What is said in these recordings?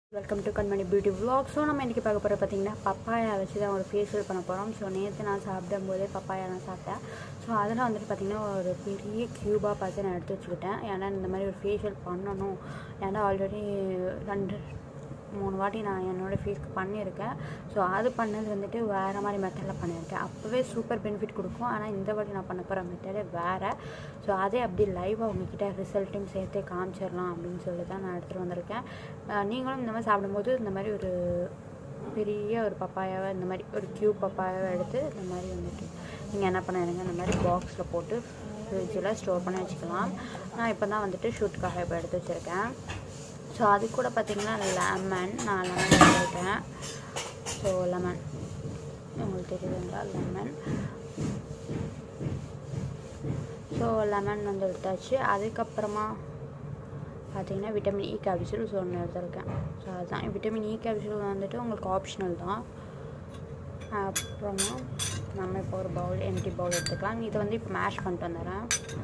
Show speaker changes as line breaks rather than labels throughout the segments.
welcome to Kanmani beauty vlog so நம்ம இன்றைக்கி பார்க்க போகிற பார்த்தீங்கன்னா பப்பாயா வச்சு தான் ஒரு ஃபேஷியல் பண்ண போகிறோம் ஸோ நேற்று நான் சாப்பிடும் போதே பப்பாயா தான் சாப்பிட்டேன் ஸோ அதில் வந்துட்டு பார்த்திங்கன்னா ஒரு பெரிய க்யூபாக பார்த்து நான் எடுத்து வச்சுக்கிட்டேன் ஏன்னா இந்த மாதிரி ஒரு ஃபேஷியல் பண்ணணும் ஏன்னா ஆல்ரெடி ரெண்டு மூணு வாட்டி நான் என்னோடய ஃபேஸ்க்கு பண்ணியிருக்கேன் ஸோ அது பண்ணது வந்துட்டு வேறு மாதிரி மெத்தடில் பண்ணியிருக்கேன் அப்போவே சூப்பர் பெனிஃபிட் கொடுக்கும் ஆனால் இந்த வாட்டி நான் பண்ண போகிற மெத்தடே வேறு ஸோ அதே அப்படி லைவாக உங்ககிட்ட ரிசல்ட்டையும் சேர்த்து காமிச்சிடலாம் அப்படின்னு சொல்லி தான் நான் எடுத்துகிட்டு வந்திருக்கேன் அஹ் நீங்களும் இந்த மாதிரி சாப்பிடும்போது இந்த மாதிரி ஒரு பெரிய ஒரு பப்பாயாவை இந்த மாதிரி ஒரு க்யூப் பப்பாயாவை எடுத்து இந்த மாதிரி வந்துட்டு நீங்கள் என்ன பண்ணிடுங்க இந்த மாதிரி பாக்ஸில் போட்டு ஃப்ரிட்ஜில் ஸ்டோர் பண்ணி வச்சுக்கலாம் நான் இப்போ தான் வந்துட்டு ஷூட்டுக்காக இப்போ எடுத்து வச்சுருக்கேன் ஸோ அது கூட பார்த்திங்கன்னா லெமன் நான் லெமன் எடுத்துருக்கேன் ஸோ லெமன் உங்களுக்கு தெரியுதுங்களா லெமன் ஸோ லெமன் வந்து எடுத்தாச்சு அதுக்கப்புறமா பார்த்தீங்கன்னா விட்டமின் இ கேப்சூல்ஸ் ஒன்று எடுத்திருக்கேன் ஸோ அதுதான் விட்டமின் இ கேப்சூல் வந்துட்டு உங்களுக்கு ஆப்ஷனல் தான் அப்புறமா நம்ம இப்போ ஒரு பவுல் எம்டி பவுல் எடுத்துக்கலாம் இதை வந்து இப்போ மேஷ் பண்ணிட்டு வந்துடுறேன்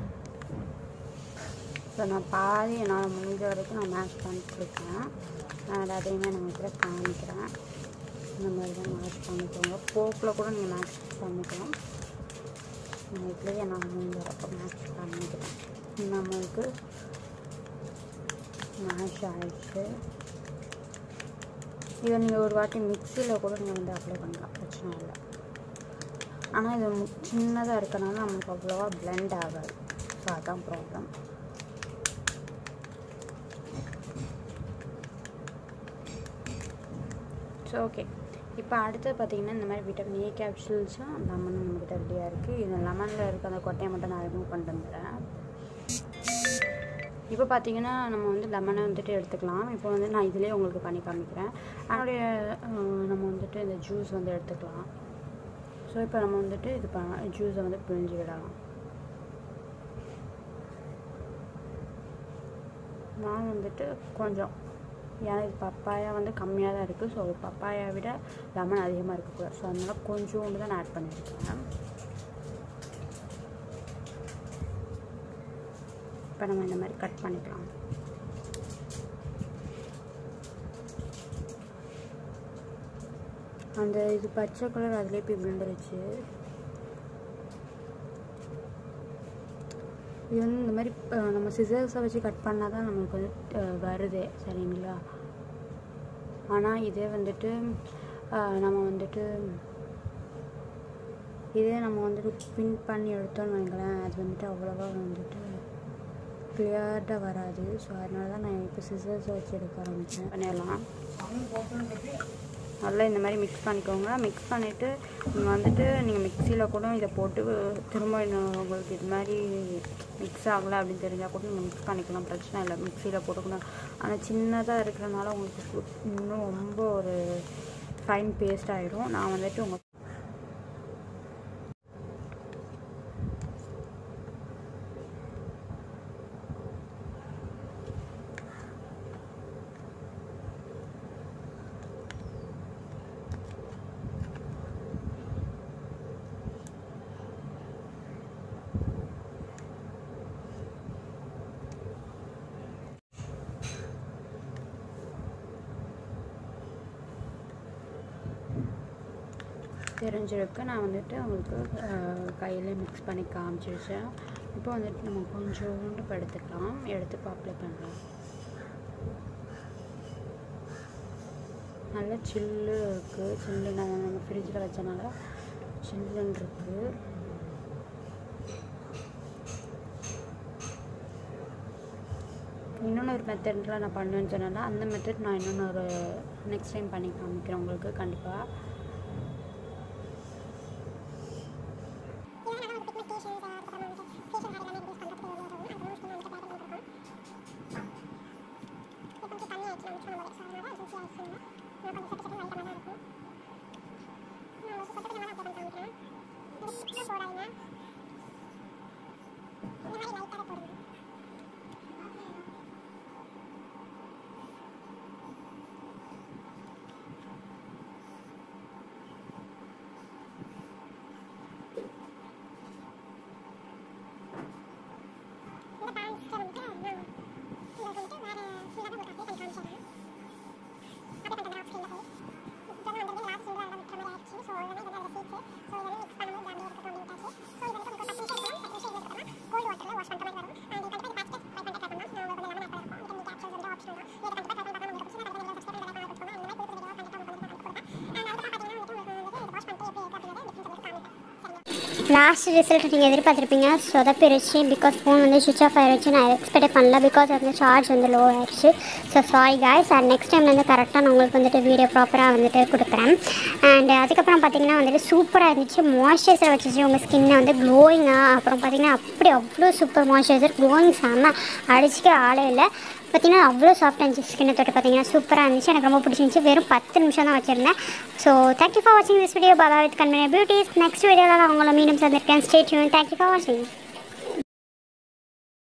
ஸோ நான் பாதி என்னால் முடிஞ்ச வரைக்கும் நான் மேஷ் பண்ணிட்டுருக்கேன் நான் அதையுமே நான் இதில் காமிக்கிறேன் இந்த மாதிரி தான் மேஷ் பண்ணிக்கோங்க போக்கில் கூட நீங்கள் மேஷ் பண்ணிக்கலாம் நான் இதுலேயே நான் முடிஞ்ச வரைக்கும் மேஷ் பண்ணிக்கிறேன் நம்மளுக்கு மேஷ் ஆயிடுச்சு இதை நீங்கள் ஒரு வாட்டி மிக்சியில் கூட நீங்கள் வந்து அப்ளை பண்ணலாம் பிரச்சனை இல்லை ஆனால் இது சின்னதாக இருக்கனால நம்மளுக்கு அவ்வளோவா பிளெண்ட் ஆகாது ஸோ அதான் ப்ராப்ளம் ஸோ ஓகே இப்போ அடுத்து பார்த்தீங்கன்னா இந்த மாதிரி விட்டமின் ஏ கேப்சூல்ஸும் லெமன் நம்மக்கிட்ட ரெடியாக இருக்குது இது லெமனில் இருக்க அந்த கொட்டையை மட்டும் நான் ரிமூவ் பண்ணிட்டு வந்துடுறேன் இப்போ பார்த்தீங்கன்னா நம்ம வந்து லெமனை வந்துட்டு எடுத்துக்கலாம் இப்போ வந்து நான் இதிலே உங்களுக்கு பண்ணி காமிக்கிறேன் அதனுடைய அஹ், நம்ம வந்துட்டு இந்த ஜூஸ் வந்து எடுத்துக்கலாம் ஸோ இப்போ நம்ம வந்துட்டு இது ப ஜூஸை வந்து பிழிஞ்சு விடலாம் நான் வந்துட்டு கொஞ்சம் ஏன்னா இது பப்பாயா வந்து கம்மியாக தான் இருக்குது ஸோ பப்பாயா விட லெமன் அதிகமாக இருக்கக்கூடாது ஸோ அதனால் கொஞ்சோண்டு தான் நான் ஆட் பண்ணியிருக்கேன் இப்போ நம்ம இந்த மாதிரி கட் பண்ணிக்கலாம் அந்த இது பச்சை கலர் அதிலே போய் விழுந்துருச்சு இது வந்து இந்த மாதிரி அஹ், நம்ம சிசர்ஸை வச்சு கட் பண்ணால் தான் நம்மளுக்கு வந்து அஹ், வருதே சரிங்களா ஆனால் இதே வந்துட்டு அஹ், நம்ம வந்துட்டு இதே நம்ம வந்துட்டு பின் பண்ணி எடுத்தோம்னு வைங்களேன் அது வந்துட்டு அவ்வளோவா வந்துட்டு கிளியர்டாக வராது ஸோ அதனால தான் நான் இப்போ சிசர்ஸ் வச்சு எடுக்க ஆரம்பித்தேன் பண்ணிடலாம் நல்லா இந்த மாதிரி மிக்ஸ் பண்ணிக்கோங்க மிக்ஸ் பண்ணிவிட்டு நீங்கள் வந்துட்டு நீங்கள் மிக்சியில் கூட இதை போட்டு திரும்ப இன்னும் உங்களுக்கு இது மாதிரி மிக்ஸ் ஆகலை அப்படின்னு தெரிஞ்சால் கூட நீங்கள் மிக்ஸ் பண்ணிக்கலாம் பிரச்சனை இல்லை மிக்சியில் போட்டுக்கணும் ஆனால் சின்னதாக இருக்கிறனால உங்களுக்கு சு- இன்னும் ரொம்ப ஒரு ஃபைன் பேஸ்ட் ஆகிடும் நான் வந்துட்டு உங்கள் தெரிஞ்சிருக்கு நான் வந்துட்டு உங்களுக்கு கையில் மிக்ஸ் பண்ணி காமிச்சிருச்சேன் இப்போ வந்துட்டு நம்ம கொஞ்சோண்டு இப்போ எடுத்துக்கலாம் எடுத்து இப்போ அப்ளை பண்ணலாம் நல்லா சில்லு இருக்குது சில்லு நான் நம்ம ஃப்ரிட்ஜில் வச்சனால சில்லுன்னு இருக்குது இன்னொன்று ஒரு மெத்தடில் நான் பண்ணுவேன்னு சொன்னேன்ல அந்த மெத்தட் நான் இன்னொன்று ஒரு நெக்ஸ்ட் டைம் பண்ணி காமிக்கிறேன் உங்களுக்கு கண்டிப்பாக
இந்த பேண்ட்ஸ்க்கு வந்துட்டு நான் இதை வந்துட்டு வேறு ஃபுல்லாக போட்டு அப்படியே பண்ணி காமிச்சிடுறேன் லாஸ்ட் ரிசல்ட் நீங்கள் எதிர்பார்த்துருப்பீங்க சொதப்பிருச்சு பிகாஸ் ஃபோன் வந்து சுவிச் ஆஃப் ஆயிடுச்சு நான் எக்ஸ்பெக்ட் பண்ணல பிகாஸ் வந்து சார்ஜ் வந்து லோ ஆயிடுச்சு so sorry guys and next time வந்து கரெக்டாக நான் உங்களுக்கு வந்துட்டு வீடியோ ப்ராப்பராக வந்துட்டு கொடுக்குறேன் அண்ட் அதுக்கப்புறம் பார்த்தீங்கன்னா வந்துட்டு சூப்பராக இருந்துச்சு மாய்ஸ்சரைசர் வச்சுச்சு உங்கள் ஸ்கின்னை வந்து க்ளோயிங்காக அப்புறம் பார்த்தீங்கன்னா அப்படி அவ்வளோ சூப்பர் மாய்ஸ்சரைசர் க்ளோயிங் செம்ம அடிச்சுக்க ஆளே இல்லை பார்த்தீங்கன்னா அவ்வளோ சாஃப்டாக இருந்துச்சு ஸ்கின்னை தொட்டு பார்த்தீங்கன்னா சூப்பராக இருந்துச்சு எனக்கு ரொம்ப பிடிச்சிருந்துச்சு வெறும் பத்து நிமிஷம் தான் வச்சுருந்தேன் ஸோ தேங்க்யூ ஃபார் வாட்சிங் திஸ் வீடியோ பாபா வித் கன்வீனியன் பியூட்டிஸ் நெக்ஸ்ட் வீடியோவில் நான் உங்களை மீண்டும் சந்திருக்கேன் ஸ்டேட்யூன் தேங்க்யூ ஃபார் வாட்சிங்